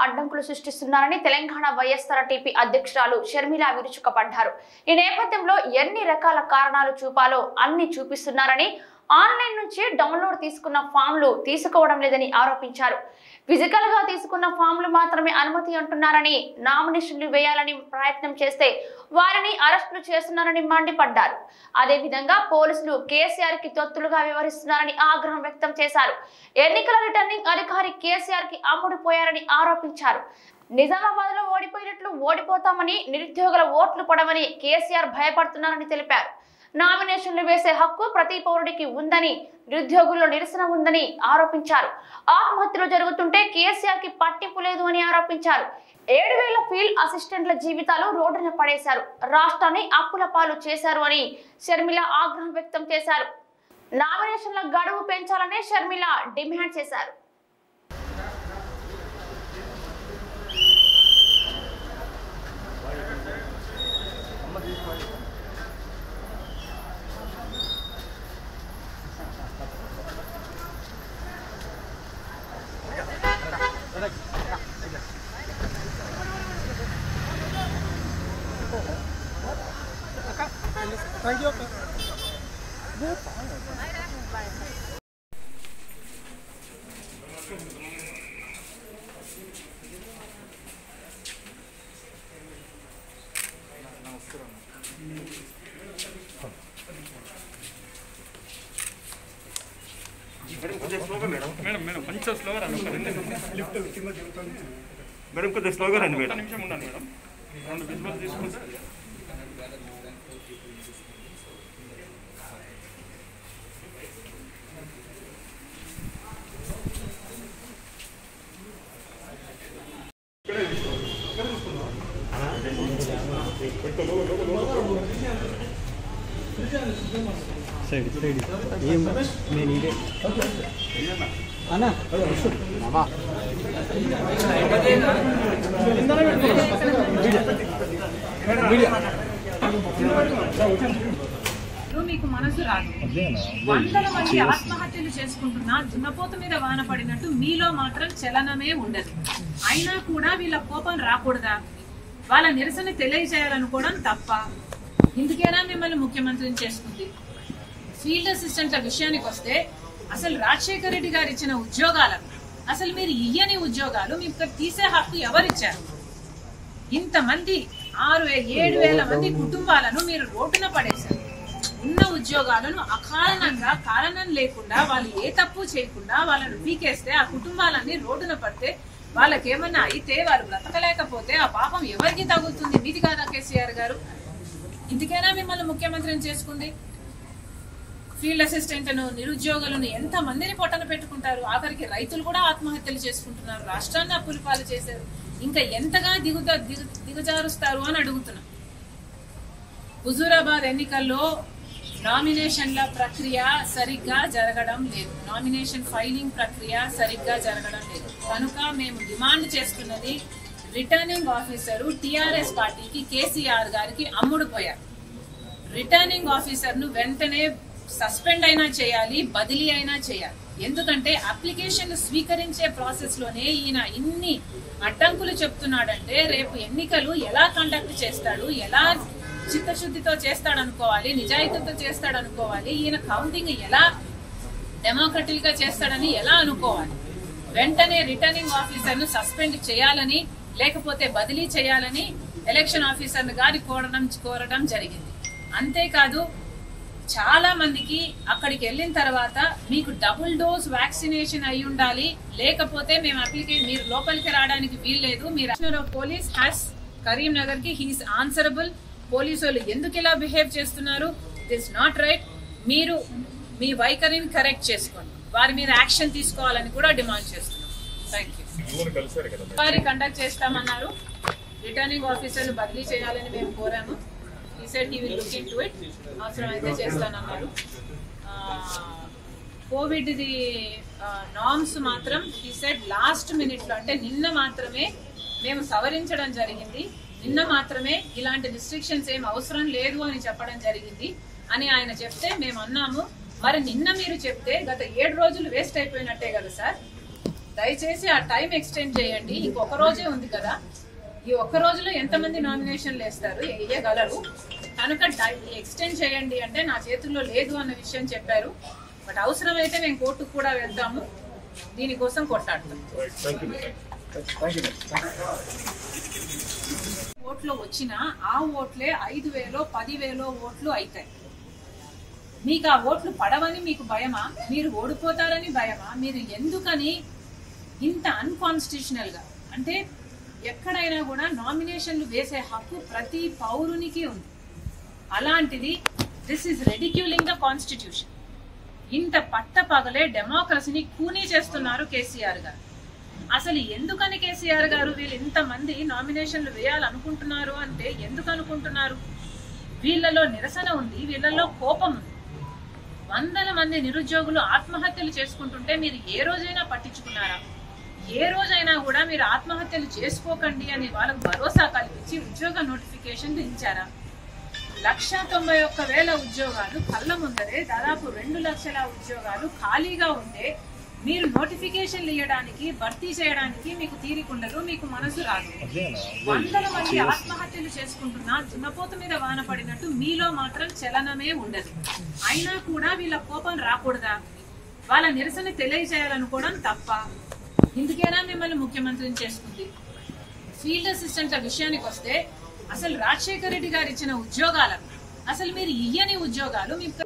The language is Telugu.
అడ్డంకులు సృష్టిస్తున్నారని తెలంగాణ వైఎస్ఆర్ టీపీ అధ్యక్షురాలు షర్మిల విరుచుకుపడ్డారు ఈ నేపథ్యంలో ఎన్ని రకాల కారణాలు చూపాలో అన్ని చూపిస్తున్నారని ఆన్లైన్ నుంచి డౌన్లోడ్ తీసుకున్న ఫామ్లు తీసుకోవడం లేదని ఆరోపించారు ఫిజికల్ గా తీసుకున్న ఫామ్లు మాత్రమే అనుమతి అంటున్నారని నామినేషన్లు వేయాలని ప్రయత్నం చేస్తే వారిని అరెస్టులు చేస్తున్నారని మండిపడ్డారు అదేవిధంగా పోలీసులు కేసీఆర్ కి తొత్తులుగా వ్యవహరిస్తున్నారని ఆగ్రహం వ్యక్తం చేశారు ఎన్నికల రిటర్నింగ్ అధికారి కేసీఆర్ కి అమ్ముడుపోయారని ఆరోపించారు నిజామాబాద్ లో ఓడిపోయినట్లు ఓడిపోతామని నిరుద్యోగుల ఓట్లు పడవని కేసీఆర్ భయపడుతున్నారని తెలిపారు నామినేషన్లు వేసే హక్కు ప్రతి పౌరుడికి ఉందని నిరుద్యోగుల్లో నిరసన ఉందని ఆరోపించారు ఆత్మహత్యలు జరుగుతుంటే కేసీఆర్ కి పట్టింపు లేదు అని ఆరోపించారు ఏడు వేల ఫీల్డ్ అసిస్టెంట్ల జీవితాలు రోడ్డున పడేశారు రాష్ట్రాన్ని అప్పుల పాలు చేశారు అని షర్మిల ఆగ్రహం వ్యక్తం చేశారు నామినేషన్ల గడువు పెంచాలని షర్మిల డిమాండ్ చేశారు థ్యాంక్ యూ అక్క మేడం కొంచెం స్లోగా మేడం మేడం మేడం కొంచెం స్లోగా రండి ఒక రెండు నిమిషాలు. మేడం కొంచెం స్లోగా రండి ఒక్క మేడం నిమిషం ఉండండి మేడం రెండు విజువల్ తీసుకుంటే సైడ్ సైడ్ ఏం నేను ఇదే అన్నా ఇప్పుడు మీకు మనసు రాదు వందల మంది ఆత్మహత్యలు చేసుకుంటున్నా దున్నపోత మీద వాన పడినట్టు మీలో మాత్రం చలనమే ఉండదు అయినా కూడా వీళ్ళ కోపం రాకూడదా వాళ్ళ నిరసన తెలియజేయాలనుకోవడం తప్ప ఇందుకేనా మిమ్మల్ని ముఖ్యమంత్రిని చేసుకుంది ఫీల్డ్ అసిస్టెంట్ల విషయానికి వస్తే అసలు రాజశేఖర రెడ్డి గారు ఇచ్చిన ఉద్యోగాలను అసలు మీరు ఇయ్యని ఉద్యోగాలు మీకు తీసే హక్కు ఎవరిచ్చారు ఇంతమంది ఆరు వే- ఏడు వేల మంది కుటుంబాలను మీరు రోడ్డున పడేశారు ఉన్న ఉద్యోగాలను అకారణంగా కారణం లేకుండా వాళ్ళు ఏ తప్పు చేయకుండా వాళ్ళను పీకేస్తే ఆ కుటుంబాలన్నీ రోడ్డున పడితే వాళ్ళకి ఏమన్నా అయితే వాళ్ళు బ్రతకలేకపోతే ఆ పాపం ఎవరికి తగులుతుంది మీది కాదా కేసీఆర్ గారు ఇందుకైనా మిమ్మల్ని ముఖ్యమంత్రిని చేసుకుంది ఫీల్డ్ అసిస్టెంట్లను నిరుద్యోగులను ఎంత మందిని పొట్టన పెట్టుకుంటారు ఆఖరికి రైతులు కూడా ఆత్మహత్యలు చేసుకుంటున్నారు రాష్ట్రాన్ని అప్పుల పాలు చేశారు ఇంకా ఎంతగా దిగుత దిగు దిగజారుస్తారు అని అడుగుతున్నాం హుజూరాబాద్ ఎన్నికల్లో నామినేషన్ల ప్రక్రియ సరిగ్గా జరగడం లేదు నామినేషన్ ఫైలింగ్ ప్రక్రియ సరిగ్గా జరగడం లేదు కనుక మేము డిమాండ్ చేస్తున్నది రిటర్నింగ్ ఆఫీసరు టిఆర్ఎస్ పార్టీకి కేసీఆర్ గారికి అమ్ముడు పోయారు రిటర్నింగ్ ఆఫీసర్ ను వెంటనే సస్పెండ్ అయినా చేయాలి బదిలీ అయినా చేయాలి ఎందుకంటే అప్లికేషన్ స్వీకరించే ప్రాసెస్ లోనే ఈయన ఇన్ని అడ్డంకులు చెప్తున్నాడంటే రేపు ఎన్నికలు ఎలా కండక్ట్ చేస్తాడు ఎలా చిత్తశుద్ధితో చేస్తాడు అనుకోవాలి నిజాయితీతో చేస్తాడు అనుకోవాలి ఈయన కౌంటింగ్ ఎలా డెమోక్రటిక్ గా చేస్తాడని ఎలా అనుకోవాలి వెంటనే రిటర్నింగ్ ఆఫీసర్ ను సస్పెండ్ చేయాలని లేకపోతే బదిలీ చేయాలని ఎలక్షన్ ఆఫీసర్ గారి కోరడం కోరడం జరిగింది అంతేకాదు చాలా మందికి అక్కడికి వెళ్ళిన తర్వాత మీకు డబుల్ డోస్ వ్యాక్సినేషన్ అయి ఉండాలి లేకపోతే మేము అప్లికేషన్ మీరు లోపలికి రావడానికి వీల్లేదు మీరు పోలీస్ హ్యాస్ కరీంనగర్ కి హీస్ ఆన్సరబుల్ పోలీసు వాళ్ళు ఎందుకు ఇలా బిహేవ్ చేస్తున్నారు ఇట్ ఇస్ నాట్ రైట్ మీరు మీ వైఖరిని కరెక్ట్ చేసుకోండి వారి మీద యాక్షన్ తీసుకోవాలని కూడా డిమాండ్ చేస్తున్నాం థ్యాంక్ యూ వారి కండక్ట్ చేస్తామన్నారు రిటర్నింగ్ ఆఫీసర్లు బదిలీ చేయాలని మేము కోరాము ఈ సెట్ ఈ will look into it అవసరమైతే చేస్తానన్నారు కోవిడ్ ది నామ్స్ మాత్రం ఈ సెట్ లాస్ట్ మినిట్ లో అంటే నిన్న మాత్రమే మేము సవరించడం జరిగింది నిన్న మాత్రమే ఇలాంటి రిస్ట్రిక్షన్స్ ఏం అవసరం లేదు అని చెప్పడం జరిగింది అని ఆయన చెప్తే మేము అన్నాము మరి నిన్న మీరు చెప్తే గత ఏడు రోజులు వేస్ట్ అయిపోయినట్టే కదా సార్ దయచేసి ఆ టైం ఎక్స్టెండ్ చేయండి ఇంకొక రోజే ఉంది కదా ఈ ఒక్క రోజులో ఎంతమంది నామినేషన్లు వేస్తారు వేయగలరు కనుక ఎక్స్టెండ్ చేయండి అంటే నా చేతుల్లో లేదు అన్న విషయం చెప్పారు బట్ అవసరమైతే మేము కోర్టుకు కూడా వెళ్తాము దీనికోసం కొట్టాడతాం ఓట్లు వచ్చినా ఆ ఓట్లే ఐదు వేలో పదివేలో ఓట్లు అవుతాయి మీకు ఆ ఓట్లు పడవని మీకు భయమా మీరు ఓడిపోతారని భయమా మీరు ఎందుకని ఇంత అన్కాన్స్టిట్యూషనల్ గా అంటే ఎక్కడైనా కూడా నామినేషన్లు వేసే హక్కు ప్రతి పౌరునికి ఉంది అలాంటిది this is ridiculing the constitution ఇంత పట్టపగలే డెమోక్రసీని కూనీ చేస్తున్నారు కేసీఆర్ గారు అసలు ఎందుకని కేసీఆర్ గారు వీళ్ళు ఇంతమంది నామినేషన్లు వేయాలనుకుంటున్నారు అంటే ఎందుకు అనుకుంటున్నారు వీళ్ళలో నిరసన ఉంది వీళ్ళలో కోపం ఉంది వందల మంది నిరుద్యోగులు ఆత్మహత్యలు చేసుకుంటుంటే మీరు ఏ రోజైనా పట్టించుకున్నారా ఏ రోజైనా కూడా మీరు ఆత్మహత్యలు చేసుకోకండి అని వాళ్ళకు భరోసా కల్పించి ఉద్యోగ నోటిఫికేషన్ ఇచ్చారా లక్ష తొంభై ఒక్క వేల ఉద్యోగాలు కళ్ళ ముందరే దాదాపు రెండు లక్షల ఉద్యోగాలు ఖాళీగా ఉంటే మీరు నోటిఫికేషన్లు ఇవ్వడానికి భర్తీ చేయడానికి మీకు తీరికుండదు మీకు మనసు రాదు వందల మంది ఆత్మహత్యలు చేసుకుంటున్నా దున్నపోతు మీద వాన పడినట్టు మీలో మాత్రం చలనమే ఉండదు అయినా కూడా వీళ్ళ కోపం రాకూడదా వాళ్ళ నిరసన తెలియజేయాలనుకోవడం తప్ప ఇందుకేనా మిమ్మల్ని ముఖ్యమంత్రిని చేసుకుంది ఫీల్డ్ అసిస్టెంట్ల విషయానికి వస్తే అసలు రాజశేఖర రెడ్డి గారు ఇచ్చిన ఉద్యోగాలను అసలు మీరు ఇయ్యని ఉద్యోగాలు మీకు